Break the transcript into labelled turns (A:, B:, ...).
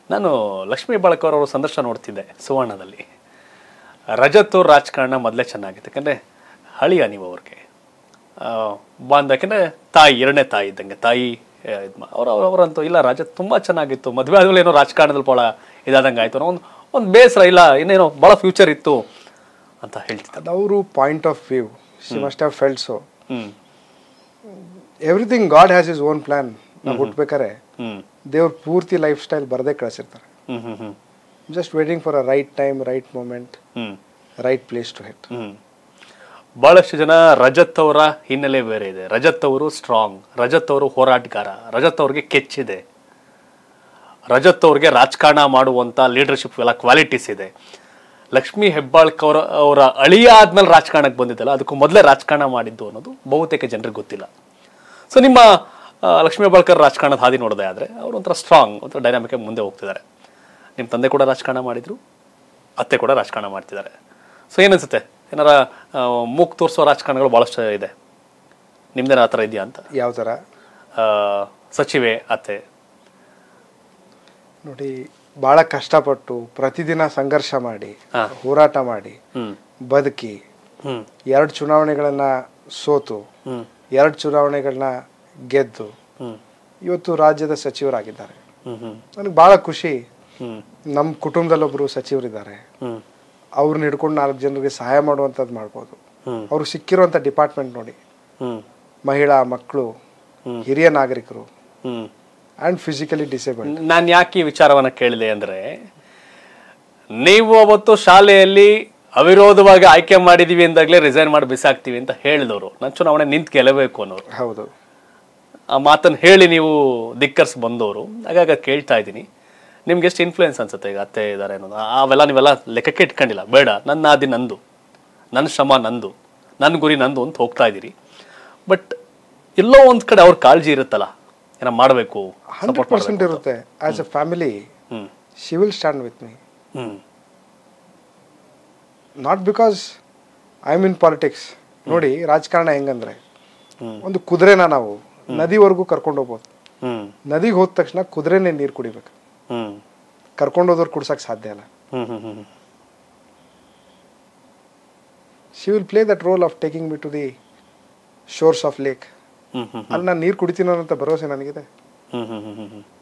A: ನಾನು ಲಕ್ಷ್ಮೀ ಹೆಬ್ಬಾಳ್ಕರ್ ಅವರ ಸಂದರ್ಶನ ನೋಡ್ತಿದ್ದೆ ಸುವರ್ಣದಲ್ಲಿ ರಜತ್ ಅವ್ರ ರಾಜಕಾರಣ ಮೊದಲೇ ಚೆನ್ನಾಗಿತ್ತು ಯಾಕಂದರೆ ಹಳಿಯ ನೀವು ಅವ್ರಿಗೆ ಬಾಂಧ ಯಾಕಂದರೆ ತಾಯಿ ಎರಡನೇ ತಾಯಿ ಇದ್ದಂಗೆ ತಾಯಿ ಇದು ಅವ್ರ ಅವರಂತೂ ಇಲ್ಲ ರಜತ್ ತುಂಬ ಚೆನ್ನಾಗಿತ್ತು ಮದುವೆ ಆದಮೇಲೆ ಏನೋ ರಾಜಕಾರಣದಲ್ಲಿ ಭಾಳ ಇದಾದಂಗೆ ಆಯಿತು ಒಂದು ಒಂದು ಬೇಸರ ಇಲ್ಲ ಇನ್ನೇನೋ ಭಾಳ ಫ್ಯೂಚರ್ ಇತ್ತು ಅಂತ ಹೇಳ್ತಿದ್ದೆ
B: ಅದವರು point of view she must have felt so
A: hmm
B: everything god has his own plan ನಾವು ಹುಟ್ಬೇಕಾರೆ
A: ಹ್ಞೂ
B: ದೇವ್ರ ಪೂರ್ತಿ ಲೈಫ್ ಸ್ಟೈಲ್ ಬರದೇ ಕಳಿಸಿರ್ತಾರೆ
A: ಹ್ಞೂ ಹ್ಞೂ ಹ್ಞೂ
B: just waiting for a right time right moment
A: hmm
B: right place to hit
A: hmm ಬಹಳಷ್ಟು ಜನ ರಜತ್ ಅವರ ಹಿನ್ನೆಲೆ ಬೇರೆ ಇದೆ ರಜತ್ ಅವರು ಸ್ಟ್ರಾಂಗ್ ರಜತ್ ಅವರು ಹೋರಾಟಗಾರ ರಜತ್ ಅವ್ರಿಗೆ ಕೆಚ್ಚಿದೆ ರಜತ್ ಅವ್ರಿಗೆ ರಾಜಕಾರಣ ಮಾಡುವಂತ ಲೀಡರ್ಶಿಪ್ ಎಲ್ಲ ಕ್ವಾಲಿಟೀಸ್ ಇದೆ ಲಕ್ಷ್ಮಿ ಹೆಬ್ಬಾಳ್ಕರ್ ಅವರ ಅಳಿಯ ಆದ್ಮೇಲೆ ರಾಜಕಾರಣಕ್ಕೆ ಬಂದಿದ್ದಲ್ಲ ಅದಕ್ಕೂ ಮೊದಲೇ ರಾಜಕಾರಣ ಮಾಡಿದ್ದು ಅನ್ನೋದು ಬಹುತೇಕ ಜನರಿಗೆ ಗೊತ್ತಿಲ್ಲ ಸೊ ನಿಮ್ಮ ಆ, ಲಕ್ಷ್ಮೀ ಹೆಬ್ಬಾಳ್ಕರ್ ರಾಜಕಾರಣದ ಹಾದಿ ನೋಡೋದೇ ಆದರೆ ಅವರು ಒಂಥರ ಸ್ಟ್ರಾಂಗ್ ಒಂಥರ ಡೈನಾಮಿಕ್ ಮುಂದೆ ಹೋಗ್ತಿದ್ದಾರೆ ನಿಮ್ಮ ತಂದೆ ಕೂಡ ರಾಜಕಾರಣ ಮಾಡಿದ್ರು ಅತ್ತೆ ಕೂಡ ರಾಜಕಾರಣ ಮಾಡ್ತಿದ್ದಾರೆ ಸೊ ಏನನ್ಸುತ್ತೆ ಏನಾರ ಆ, ಮೂಗ್ ತೋರಿಸೋ ರಾಜಕಾರಣಗಳು ಭಾಳಷ್ಟು ಇದೆ ನಿಮ್ದೇನ ಆ ಥರ ಇದೆಯಾ ಅಂತ
B: ಯಾವ ಥರ
A: ಆ, ಸಚಿವೆ ಅತ್ತೆ
B: ನೋಡಿ ಭಾಳ ಕಷ್ಟಪಟ್ಟು ಪ್ರತಿದಿನ ಸಂಘರ್ಷ ಮಾಡಿ
A: ಹಾ.
B: ಹೋರಾಟ ಮಾಡಿ
A: ಹ್ಮ್
B: ಬದುಕಿ
A: ಹ್ಮ್
B: ಎರಡು ಚುನಾವಣೆಗಳನ್ನ ಸೋತು
A: ಹ್ಮ್
B: ಎರಡು ಚುನಾವಣೆಗಳನ್ನ ಗೆದ್ದು
A: ಹ್ಮ್
B: ಇವತ್ತು ರಾಜ್ಯದ ಸಚಿವರಾಗಿದ್ದಾರೆ
A: ಹ್ಮ್ ಹ್ಮ್
B: ನನಗೆ ಭಾಳ ಖುಷಿ
A: ಹ್ಮ್
B: ನಮ್ಮ ಕುಟುಂಬದಲ್ಲೊಬ್ಬರು ಸಚಿವರಿದ್ದಾರೆ
A: ಹ್ಮ್
B: ಅವ್ರನ್ನ ಹಿಡ್ಕೊಂಡು ನಾಲ್ಕು ಜನರಿಗೆ ಸಹಾಯ ಮಾಡುವಂಥದ್ದು ಮಾಡ್ಬೋದು
A: ಹ್ಮ್
B: ಅವ್ರಿಗೆ ಸಿಕ್ಕಿರುವಂಥ ಡಿಪಾರ್ಟ್ಮೆಂಟ್ ನೋಡಿ
A: ಹ್ಮ್
B: ಮಹಿಳಾ ಮಕ್ಕಳು
A: ಹ್ಮ್.
B: ಹಿರಿಯ ನಾಗರಿಕರು
A: ಹ್ಮ್
B: ಆ್ಯಂಡ್ ಫಿಸಿಕಲಿ ಡಿಸೇಬಲ್ಡ್
A: ನಾನು ಯಾಕೆ ಈ ವಿಚಾರವನ್ನ ಕೇಳಿದೆ ಅಂದ್ರೆ ನೀವು ಅವತ್ತು ಶಾಲೆಯಲ್ಲಿ ಅವಿರೋಧವಾಗಿ ಆಯ್ಕೆ ಮಾಡಿದೀವಿ ಅಂದಾಗಲೇ ರಿಸೈನ್ ಮಾಡಿ ಬಿಸಾಕ್ತೀವಿ ಅಂತ ಹೇಳಿದವರು ನಾನು ಚುನಾವಣೆ ನಿಂತು ಗೆಲ್ಲಬೇಕು ಅನ್ನೋರು
B: ಹೌದು
A: ಆ ಮಾತನ್ನು ಹೇಳಿ ನೀವು ಧಿಕ್ಕರ್ಸ್ ಬಂದವರು ಹಾಗಾಗಿ ಅದ್ ಕೇಳ್ತಾ ಇದ್ದೀನಿ ನಿಮ್ಗೆ ಎಷ್ಟು ಇನ್ಫ್ಲೂಯೆನ್ಸ್ ಅನ್ಸುತ್ತೆ ಈಗ ಅತ್ತೆ ಇದ್ದಾರೆ ಅನ್ನೋದು ಆ- ಅವೆಲ್ಲ ನೀವೆಲ್ಲ ಲೆಕ್ಕಕ್ಕೆ ಇಟ್ಕೊಂಡಿಲ್ಲ ಬೇಡ ನನ್ನ ಆದಿ ನಂದು ನನ್ನ ಶ್ರಮ ನಂದು ನನ್ನ ಗುರಿ ನಂದು ಅಂತ ಹೋಗ್ತಾ ಇದ್ದೀರಿ ಬಟ್ ಎಲ್ಲೋ ಒಂದ್ ಕಡೆ ಅವ್ರ ಕಾಳಜಿ ಇರುತ್ತಲ್ಲ ಏನೋ ಮಾಡಬೇಕು
B: ಹಂಡ್ರೆಡ್ ಪರ್ಸೆಂಟ್ ಇರುತ್ತೆ as a family
A: hmm
B: she will stand with me
A: hmm
B: not because I am in politics ನೋಡಿ ರಾಜಕಾರಣ ಹೆಂಗಂದ್ರೆ
A: ಹ್ಮ್.
B: ಒಂದು ಕುದುರೆನ ನಾವು ನದಿವರೆಗೂ ಕರ್ಕೊಂಡು ಹೋಗ್ಬೋದು
A: ಹ್ಮ್
B: ನದಿಗೆ ಹೋದ ತಕ್ಷಣ ಕುದುರೆನೇ ನೀರು ಕುಡಿಬೇಕು
A: ಹ್ಮ್
B: ಕರ್ಕೊಂಡು ಹೋದವ್ರು ಕುಡ್ಸಕ್ ಸಾಧ್ಯ ಇಲ್ಲ
A: ಹ್ಮ್ ಹ್ಮ್ ಹ್ಮ್
B: she will play that role of taking me to the shores of lake
A: hmm hmm
B: ಅಲ್ಲಿ ನಾನು ನೀರು ಕುಡಿತೀನೋ ಅಂತ ಭರವಸೆ ನನಗಿದೆ
A: ಹ್ಮ್ ಹ್ಮ್ ಹ್ಮ್ ಹ್ಮ್ ಹ್ಮ್